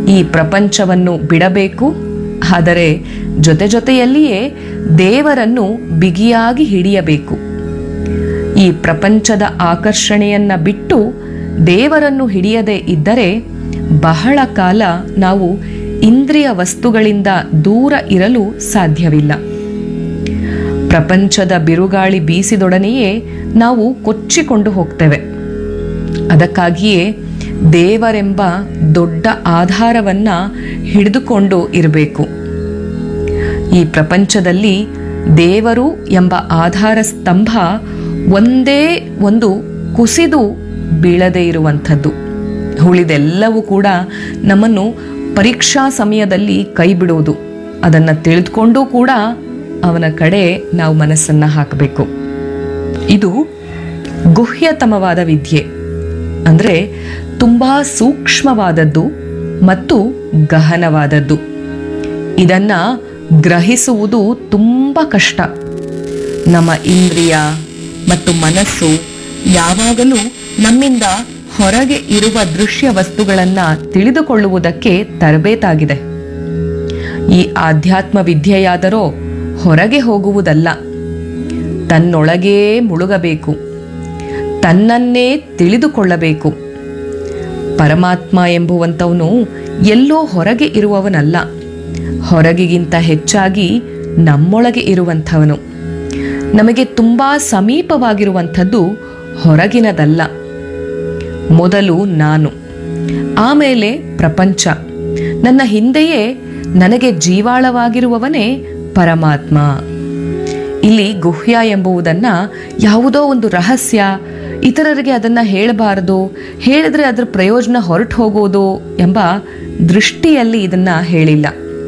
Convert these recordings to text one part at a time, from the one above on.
ಈ ಪ್ರಪಂಚವನ್ನು ಬಿಡಬೇಕು ಆದರೆ ಜೊತೆ ಜೊತೆಯಲ್ಲಿಯೇ ದೇವರನ್ನು ಬಿಗಿಯಾಗಿ ಹಿಡಿಯಬೇಕು ಈ ಪ್ರಪಂಚದ ಆಕರ್ಷಣೆಯನ್ನ ಬಿಟ್ಟು ದೇವರನ್ನು ಹಿಡಿಯದೆ ಇದ್ದರೆ ಬಹಳ ಕಾಲ ನಾವು ಇಂದ್ರಿಯ ವಸ್ತುಗಳಿಂದ ದೂರ ಇರಲು ಸಾಧ್ಯವಿಲ್ಲ ಪ್ರಪಂಚದ ಬಿರುಗಾಳಿ ಬೀಸಿದೊಡನೆಯೇ ನಾವು ಕೊಚ್ಚಿಕೊಂಡು ಹೋಗ್ತೇವೆ ಅದಕ್ಕಾಗಿಯೇ ದೇವರೆಂಬ ದೊಡ್ಡ ಆಧಾರವನ್ನ ಹಿಡಿದುಕೊಂಡು ಇರಬೇಕು ಈ ಪ್ರಪಂಚದಲ್ಲಿ ದೇವರು ಎಂಬ ಆಧಾರ ಸ್ತಂಭ ಒಂದೇ ಒಂದು ಕುಸಿದು ಬೀಳದೇ ಇರುವಂಥದ್ದು ಉಳಿದೆಲ್ಲವೂ ಕೂಡ ನಮ್ಮನ್ನು ಪರೀಕ್ಷಾ ಸಮಯದಲ್ಲಿ ಕೈ ಬಿಡುವುದು ಅದನ್ನು ತಿಳಿದುಕೊಂಡೂ ಕೂಡ ಅವನ ಕಡೆ ನಾವು ಮನಸ್ಸನ್ನ ಹಾಕಬೇಕು ಇದು ಗುಹ್ಯತಮವಾದ ವಿದ್ಯೆ ಅಂದರೆ ತುಂಬಾ ಸೂಕ್ಷ್ಮವಾದದ್ದು ಮತ್ತು ಗಹನವಾದದ್ದು ಇದನ್ನ ಗ್ರಹಿಸುವುದು ತುಂಬ ಕಷ್ಟ ನಮ್ಮ ಇಂದ್ರಿಯ ಮತ್ತು ಮನಸ್ಸು ಯಾವಾಗಲೂ ನಮ್ಮಿಂದ ಹೊರಗೆ ಇರುವ ದೃಶ್ಯ ವಸ್ತುಗಳನ್ನ ತಿಳಿದುಕೊಳ್ಳುವುದಕ್ಕೆ ತರಬೇತಾಗಿದೆ ಈ ಆಧ್ಯಾತ್ಮ ವಿದ್ಯೆಯಾದರೋ ಹೊರಗೆ ಹೋಗುವುದಲ್ಲ ತನ್ನೊಳಗೇ ಮುಳುಗಬೇಕು ತನ್ನನ್ನೇ ತಿಳಿದುಕೊಳ್ಳಬೇಕು ಪರಮಾತ್ಮ ಎಂಬುವಂಥವನು ಎಲ್ಲೋ ಹೊರಗೆ ಇರುವವನಲ್ಲ ಹೊರಗಿಗಿಂತ ಹೆಚ್ಚಾಗಿ ನಮ್ಮೊಳಗೆ ಇರುವಂಥವನು ನಮಗೆ ತುಂಬ ಸಮೀಪವಾಗಿರುವಂಥದ್ದು ಹೊರಗಿನದಲ್ಲ ಮೊದಲು ನಾನು ಆಮೇಲೆ ಪ್ರಪಂಚ ನನ್ನ ಹಿಂದೆಯೇ ನನಗೆ ಜೀವಾಳವಾಗಿರುವವನೇ ಪರಮಾತ್ಮ ಇಲ್ಲಿ ಗುಹ್ಯ ಎಂಬುವುದನ್ನ ಯಾವುದೋ ಒಂದು ರಹಸ್ಯ ಇತರರಿಗೆ ಅದನ್ನ ಹೇಳಬಾರದು ಹೇಳಿದ್ರೆ ಅದರ ಪ್ರಯೋಜನ ಹೊರಟು ಹೋಗೋದು ಎಂಬ ದೃಷ್ಟಿಯಲ್ಲಿ ಇದನ್ನ ಹೇಳಿಲ್ಲ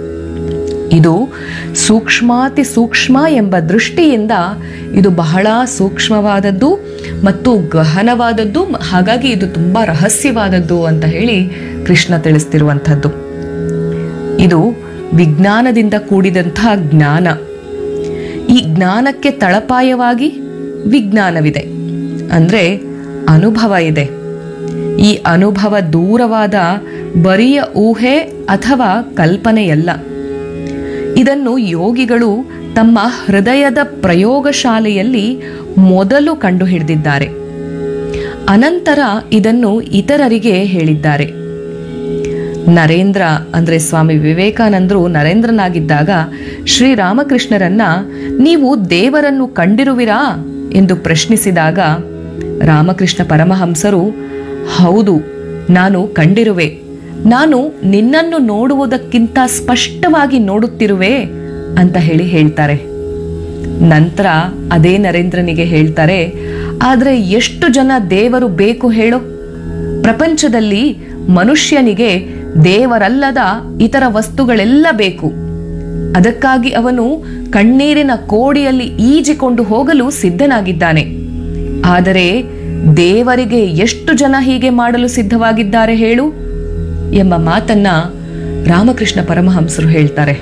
ಇದು ಸೂಕ್ಷ್ಮಾತಿ ಸೂಕ್ಷ್ಮ ಎಂಬ ದೃಷ್ಟಿಯಿಂದ ಇದು ಬಹಳ ಸೂಕ್ಷ್ಮವಾದದ್ದು ಮತ್ತು ಗಹನವಾದದ್ದು ಹಾಗಾಗಿ ಇದು ತುಂಬಾ ರಹಸ್ಯವಾದದ್ದು ಅಂತ ಹೇಳಿ ಕೃಷ್ಣ ತಿಳಿಸ್ತಿರುವಂಥದ್ದು ಇದು ವಿಜ್ಞಾನದಿಂದ ಕೂಡಿದಂತಹ ಜ್ಞಾನ ಈ ಜ್ಞಾನಕ್ಕೆ ತಳಪಾಯವಾಗಿ ವಿಜ್ಞಾನವಿದೆ ಅಂದ್ರೆ ಅನುಭವ ಇದೆ ಈ ಅನುಭವ ದೂರವಾದ ಬರಿಯ ಊಹೆ ಅಥವಾ ಕಲ್ಪನೆಯಲ್ಲ ಇದನ್ನು ಯೋಗಿಗಳು ತಮ್ಮ ಹೃದಯದ ಪ್ರಯೋಗಶಾಲೆಯಲ್ಲಿ ಮೊದಲು ಕಂಡುಹಿಡಿದಿದ್ದಾರೆ ಅನಂತರ ಇದನ್ನು ಇತರರಿಗೆ ಹೇಳಿದ್ದಾರೆ ನರೇಂದ್ರ ಅಂದ್ರೆ ಸ್ವಾಮಿ ವಿವೇಕಾನಂದರು ನರೇಂದ್ರನಾಗಿದ್ದಾಗ ಶ್ರೀರಾಮಕೃಷ್ಣರನ್ನ ನೀವು ದೇವರನ್ನು ಕಂಡಿರುವಿರಾ ಎಂದು ಪ್ರಶ್ನಿಸಿದಾಗ ರಾಮಕೃಷ್ಣ ಪರಮಹಂಸರು ಹೌದು ನಾನು ಕಂಡಿರುವೆ ನಾನು ನಿನ್ನನ್ನು ನೋಡುವುದಕ್ಕಿಂತ ಸ್ಪಷ್ಟವಾಗಿ ನೋಡುತ್ತಿರುವೆ ಅಂತ ಹೇಳಿ ಹೇಳ್ತಾರೆ ನಂತರ ಅದೇ ನರೇಂದ್ರನಿಗೆ ಹೇಳ್ತಾರೆ ಆದರೆ ಎಷ್ಟು ಜನ ದೇವರು ಬೇಕು ಹೇಳೋ ಪ್ರಪಂಚದಲ್ಲಿ ಮನುಷ್ಯನಿಗೆ ದೇವರಲ್ಲದ ಇತರ ವಸ್ತುಗಳೆಲ್ಲ ಬೇಕು ಅದಕ್ಕಾಗಿ ಅವನು ಕಣ್ಣೀರಿನ ಕೋಡಿಯಲ್ಲಿ ಈಜಿಕೊಂಡು ಹೋಗಲು ಸಿದ್ಧನಾಗಿದ್ದಾನೆ ಆದರೆ ದೇವರಿಗೆ ಎಷ್ಟು ಜನ ಹೀಗೆ ಮಾಡಲು ಸಿದ್ಧವಾಗಿದ್ದಾರೆ ಹೇಳು ಎಂಬ ಮಾತನ್ನ ರಾಮಕೃಷ್ಣ ಪರಮಹಂಸರು ಹೇಳ್ತಾರೆ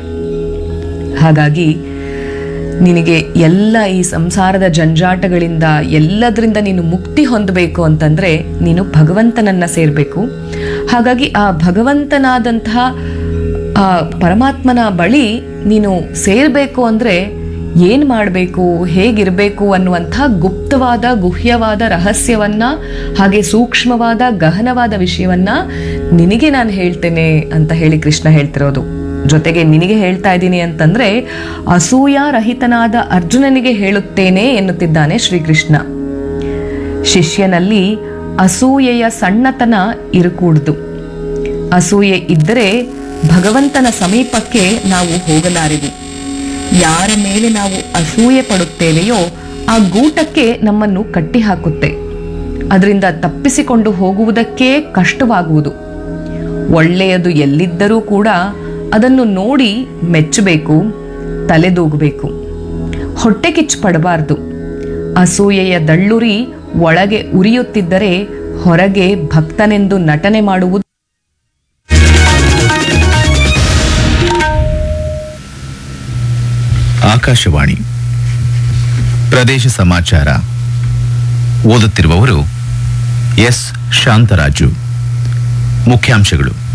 ಹಾಗಾಗಿ ನಿನಗೆ ಎಲ್ಲ ಈ ಸಂಸಾರದ ಜಂಜಾಟಗಳಿಂದ ಎಲ್ಲದರಿಂದ ನೀನು ಮುಕ್ತಿ ಹೊಂದಬೇಕು ಅಂತಂದ್ರೆ ನೀನು ಭಗವಂತನನ್ನ ಸೇರಬೇಕು ಹಾಗಾಗಿ ಆ ಭಗವಂತನಾದಂತಹ ಆ ಪರಮಾತ್ಮನ ಬಳಿ ನೀನು ಸೇರಬೇಕು ಅಂದ್ರೆ ಏನ್ ಮಾಡಬೇಕು ಹೇಗಿರಬೇಕು ಅನ್ನುವಂಥ ಗುಪ್ತವಾದ ಗುಹ್ಯವಾದ ರಹಸ್ಯವನ್ನ ಹಾಗೆ ಸೂಕ್ಷ್ಮವಾದ ಗಹನವಾದ ವಿಷಯವನ್ನ ನಿನಗೆ ನಾನು ಹೇಳ್ತೇನೆ ಅಂತ ಹೇಳಿ ಕೃಷ್ಣ ಹೇಳ್ತಿರೋದು ಜೊತೆಗೆ ನಿನಗೆ ಹೇಳ್ತಾ ಇದ್ದೀನಿ ಅಂತಂದ್ರೆ ಅಸೂಯ ರಹಿತನಾದ ಅರ್ಜುನನಿಗೆ ಹೇಳುತ್ತೇನೆ ಎನ್ನುತ್ತಿದ್ದಾನೆ ಶ್ರೀಕೃಷ್ಣ ಶಿಷ್ಯನಲ್ಲಿ ಅಸೂಯೆಯ ಸಣ್ಣತನ ಇರಕೂಡ್ದು ಅಸೂಯೆ ಇದ್ದರೆ ಭಗವಂತನ ಸಮೀಪಕ್ಕೆ ನಾವು ಹೋಗಲಾರೆವು ಯಾರ ಮೇಲೆ ನಾವು ಅಸೂಯೆ ಪಡುತ್ತೇವೆಯೋ ಆ ಗೂಟಕ್ಕೆ ನಮ್ಮನ್ನು ಕಟ್ಟಿ ಹಾಕುತ್ತೆ ಅದರಿಂದ ತಪ್ಪಿಸಿಕೊಂಡು ಹೋಗುವುದಕ್ಕೇ ಕಷ್ಟವಾಗುವುದು ಒಳ್ಳೆಯದು ಎಲ್ಲಿದ್ದರೂ ಕೂಡ ಅದನ್ನು ನೋಡಿ ಮೆಚ್ಚಬೇಕು ತಲೆದೂಗಬೇಕು ಹೊಟ್ಟೆ ಕಿಚ್ಚು ಪಡಬಾರ್ದು ಅಸೂಯೆಯ ದಳ್ಳುರಿ ಒಳಗೆ ಉರಿಯುತ್ತಿದ್ದರೆ ಹೊರಗೆ ಭಕ್ತನೆಂದು ನಟನೆ ಮಾಡುವುದು ಆಕಾಶವಾಣಿ ಪ್ರದೇಶ ಸಮಾಚಾರ ಓದುತ್ತಿರುವವರು ಎಸ್ ಶಾಂತರಾಜು ಮುಖ್ಯಾಂಶಗಳು